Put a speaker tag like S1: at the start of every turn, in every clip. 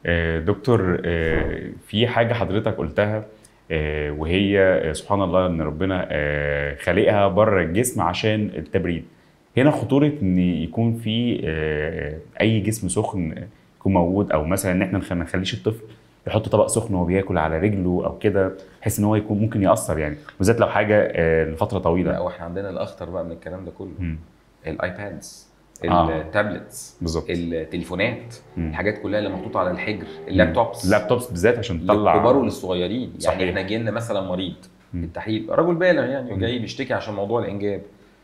S1: آه، دكتور آه، في حاجة حضرتك قلتها آه، وهي آه، سبحان الله ان ربنا آه، خالقها بره الجسم عشان التبريد هنا خطورة ان يكون في آه، اي جسم سخن يكون موجود او مثلا ان احنا نخ- ما نخليش الطفل يحط طبق سخن وهو بياكل على رجله او كده بحيث ان هو يكون ممكن ياثر يعني بالذات لو حاجه آه، لفتره
S2: لا
S1: طويله
S2: واحنا عندنا الاخطر بقى من الكلام ده كله
S1: مم.
S2: الايبادز
S1: آه.
S2: التابلتس
S1: بالظبط
S2: التليفونات
S1: مم.
S2: الحاجات كلها اللي محطوطه على الحجر اللابتوبس
S1: اللابتوبس بالذات عشان تطلع
S2: للكبار وللصغيرين
S1: صحيح.
S2: يعني احنا جينا مثلا مريض
S1: مم.
S2: التحليل رجل بالغ يعني
S1: مم.
S2: وجاي بيشتكي عشان موضوع الانجاب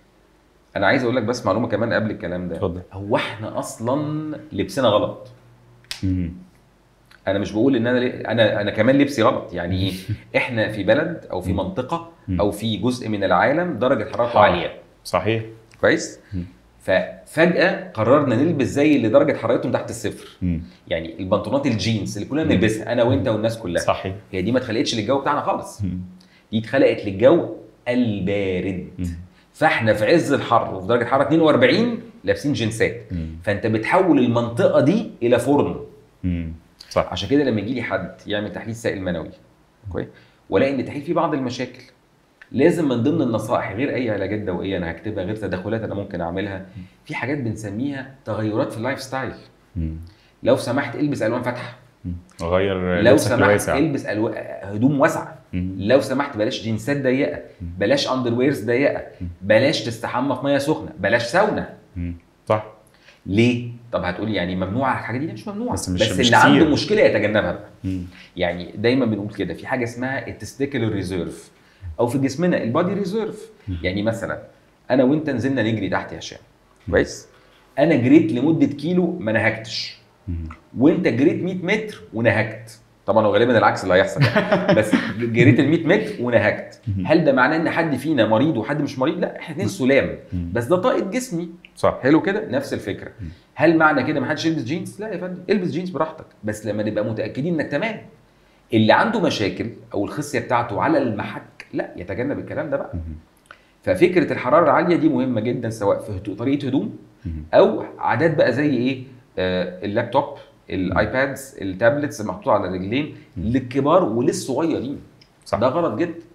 S2: انا عايز اقول لك بس معلومه كمان قبل الكلام ده
S1: اتفضل
S2: هو احنا اصلا لبسنا غلط
S1: مم.
S2: انا مش بقول ان انا لي- انا انا كمان لبسي غلط يعني ايه احنا في بلد او في
S1: مم.
S2: منطقه
S1: مم.
S2: او في جزء من العالم درجه حرارته
S1: حار.
S2: عاليه
S1: صحيح
S2: كويس
S1: مم.
S2: ففجاه قررنا نلبس زي اللي درجه حرارتهم تحت الصفر
S1: مم.
S2: يعني البنطلونات الجينز اللي كلنا
S1: مم.
S2: بنلبسها انا وانت والناس كلها
S1: صحيح
S2: هي دي ما اتخلقتش للجو بتاعنا خالص
S1: مم.
S2: دي اتخلقت للجو البارد
S1: مم.
S2: فاحنا في عز الحر وفي درجه حراره 42 لابسين جنسات
S1: مم.
S2: فانت بتحول المنطقه دي الى فرن
S1: مم. صح
S2: عشان كده لما يجي لي حد يعمل تحليل سائل منوي كويس والاقي ان التحليل فيه بعض المشاكل لازم من ضمن النصائح غير اي علاجات دوائيه انا هكتبها غير تدخلات انا ممكن اعملها في حاجات بنسميها تغيرات في اللايف ستايل
S1: مم.
S2: لو سمحت البس الوان فاتحه
S1: مم. غير
S2: لو
S1: لبسك
S2: سمحت
S1: الواسع.
S2: البس ألو... هدوم واسعه
S1: مم.
S2: لو سمحت بلاش جينسات ضيقه
S1: مم.
S2: بلاش اندر ويرز ضيقه
S1: مم.
S2: بلاش تستحمى في ميه سخنه بلاش ساونا
S1: مم. صح
S2: ليه طب هتقولي يعني ممنوعه الحاجات دي لا، مش ممنوعه
S1: بس مش-
S2: بس
S1: مش
S2: اللي
S1: كتير.
S2: عنده مشكله يتجنبها بقى
S1: مم.
S2: يعني دايما بنقول كده في حاجه اسمها التستيكل ريزيرف او في جسمنا البادي ريزيرف
S1: مم.
S2: يعني مثلا انا وانت نزلنا نجري تحت يا هشام كويس انا جريت لمده كيلو ما نهكتش
S1: مم.
S2: وانت جريت 100 متر ونهكت طبعا هو غالبا العكس اللي هيحصل يعني بس جريت ال 100 متر ونهكت
S1: مم.
S2: هل ده معناه ان حد فينا مريض وحد مش مريض لا احنا اتنين سلام
S1: مم.
S2: بس ده طاقه جسمي
S1: صح
S2: حلو كده نفس الفكره
S1: مم.
S2: هل معنى كده ما حدش يلبس جينز لا يا فندم البس جينز براحتك بس لما نبقى متاكدين انك تمام اللي عنده مشاكل او الخصيه بتاعته على المحك لا يتجنب الكلام ده بقى
S1: مم.
S2: ففكره الحراره العاليه دي مهمه جدا سواء في هدو- طريقه هدوم
S1: مم.
S2: او عادات بقى زي ايه آه اللابتوب الايبادز التابلتس المحطوطه على الرجلين
S1: مم.
S2: للكبار وللصغيرين
S1: صح.
S2: ده غلط جدا